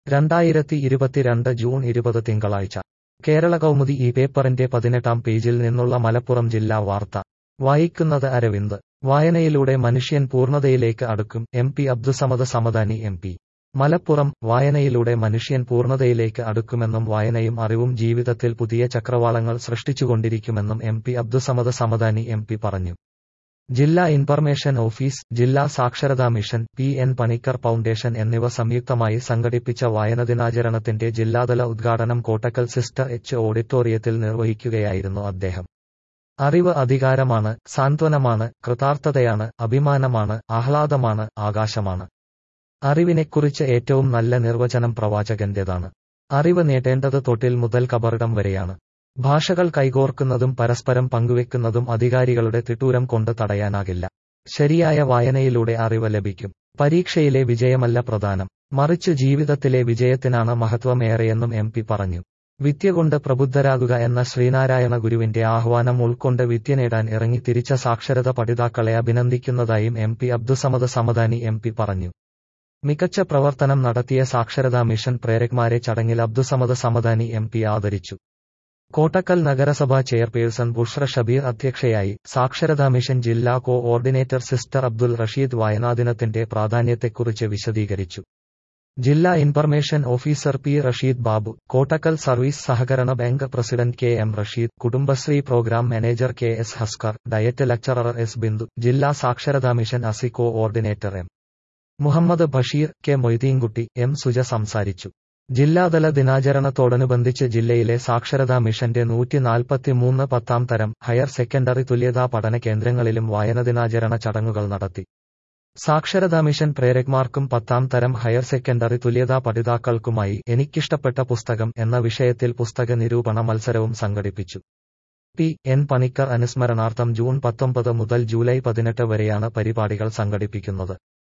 രണ്ടായിരത്തി ഇരുപത്തിരണ്ട് ജൂൺ ഇരുപത് തിങ്കളാഴ്ച കേരള കൗമുദി ഈ പേപ്പറിന്റെ പതിനെട്ടാം പേജിൽ നിന്നുള്ള മലപ്പുറം ജില്ലാ വാർത്ത വായിക്കുന്നത് അരവിന്ദ് വായനയിലൂടെ മനുഷ്യൻ പൂർണ്ണതയിലേക്ക് അടുക്കും M P Abdussamad Samadani M P Malappuram വായനയിലൂടെ മനുഷ്യൻ പൂർണ്ണതയിലേക്ക് അടുക്കുമെന്നും വായനയും അറിവും ജീവിതത്തിൽ പുതിയ ചക്രവാളങ്ങൾ സൃഷ്ടിച്ചുകൊണ്ടിരിക്കുമെന്നും M P Abdussamad Samadani M P പറഞ്ഞു ജില്ലാ ഇൻഫർമേഷൻ ഓഫീസ് ജില്ലാ സാക്ഷരതാ mission P N Panicker foundation എന്നിവ സംയുക്തമായി സംഘടിപ്പിച്ച വായനദിനാചരണത്തിന്റെ ജില്ലാതല ഉദ്ഘാടനം കോട്ടക്കൽ സിസ്റ്റർ എച്ച് ഓഡിറ്റോറിയത്തിൽ നിർവഹിക്കുകയായിരുന്നു അദ്ദേഹം അറിവ് അധികാരമാണ് സാന്ത്വനമാണ് കൃതാർത്ഥതയാണ് അഭിമാനമാണ് ആഹ്ലാദമാണ് ആകാശമാണ് അറിവിനെക്കുറിച്ച് ഏറ്റവും നല്ല നിർവചനം പ്രവാചകന്റേതാണ് അറിവ് നേടേണ്ടത് തൊട്ടിൽ മുതൽ കബറിടം വരെയാണ് ഭാഷകൾ കൈകോർക്കുന്നതും പരസ്പരം പങ്കുവെക്കുന്നതും അധികാരികളുടെ തിട്ടൂരം കൊണ്ട് തടയാനാകില്ല ശരിയായ വായനയിലൂടെ അറിവ് ലഭിക്കും പരീക്ഷയിലെ വിജയമല്ല പ്രധാനം മറിച്ച് ജീവിതത്തിലെ വിജയത്തിനാണ് മഹത്വമേറെയെന്നും എം പി പറഞ്ഞു വിദ്യ കൊണ്ട് പ്രബുദ്ധരാകുക എന്ന ശ്രീനാരായണ ഗുരുവിന്റെ ആഹ്വാനം ഉൾക്കൊണ്ട് വിദ്യ നേടാൻ ഇറങ്ങി തിരിച്ച സാക്ഷരത പഠിതാക്കളെ അഭിനന്ദിക്കുന്നതായും M P Abdussamad Samadani M P പറഞ്ഞു മികച്ച പ്രവർത്തനം നടത്തിയ സാക്ഷരതാ മിഷൻ പ്രേരക്മാരെ ചടങ്ങിൽ അബ്ദുസമദ് സമദാനി എം പി ആദരിച്ചു കോട്ടക്കൽ നഗരസഭാ ചെയർപേഴ്സൺ ബുഷ്ര ഷബീർ അധ്യക്ഷയായി സാക്ഷരതാ മിഷൻ ജില്ലാ coordinator sister Abdul Rasheed വായനാദിനത്തിന്റെ പ്രാധാന്യത്തെക്കുറിച്ച് വിശദീകരിച്ചു ജില്ലാ information officer P Rasheed Babu Kottakkal service സഹകരണ bank president K M Rasheed Kudumbashree programme manager K S Haskar diet lecturer S Bindu ജില്ലാ സാക്ഷരതാ മിഷൻ അസി coordinator M Muhammad Basheer K Moideenkutty M Suja സംസാരിച്ചു ജില്ലാതല ദിനാചരണത്തോടനുബന്ധിച്ച് ജില്ലയിലെ സാക്ഷരതാ മിഷന്റെ നൂറ്റി നാൽപ്പത്തിമൂന്ന് പത്താം തരം ഹയർ സെക്കൻഡറി തുല്യതാ പഠന കേന്ദ്രങ്ങളിലും വായനദിനാചരണ ചടങ്ങുകൾ നടത്തി സാക്ഷരതാ മിഷൻ പ്രേരക്മാർക്കും പത്താം തരം ഹയർ സെക്കൻഡറി തുല്യതാ പഠിതാക്കൾക്കുമായി എനിക്കിഷ്ടപ്പെട്ട പുസ്തകം എന്ന വിഷയത്തിൽ പുസ്തക നിരൂപണ മത്സരവും സംഘടിപ്പിച്ചു പി എൻ പണിക്കർ അനുസ്മരണാർത്ഥം ജൂൺ പത്തൊമ്പത് മുതൽ ജൂലൈ പതിനെട്ട് വരെയാണ് പരിപാടികൾ സംഘടിപ്പിക്കുന്നത്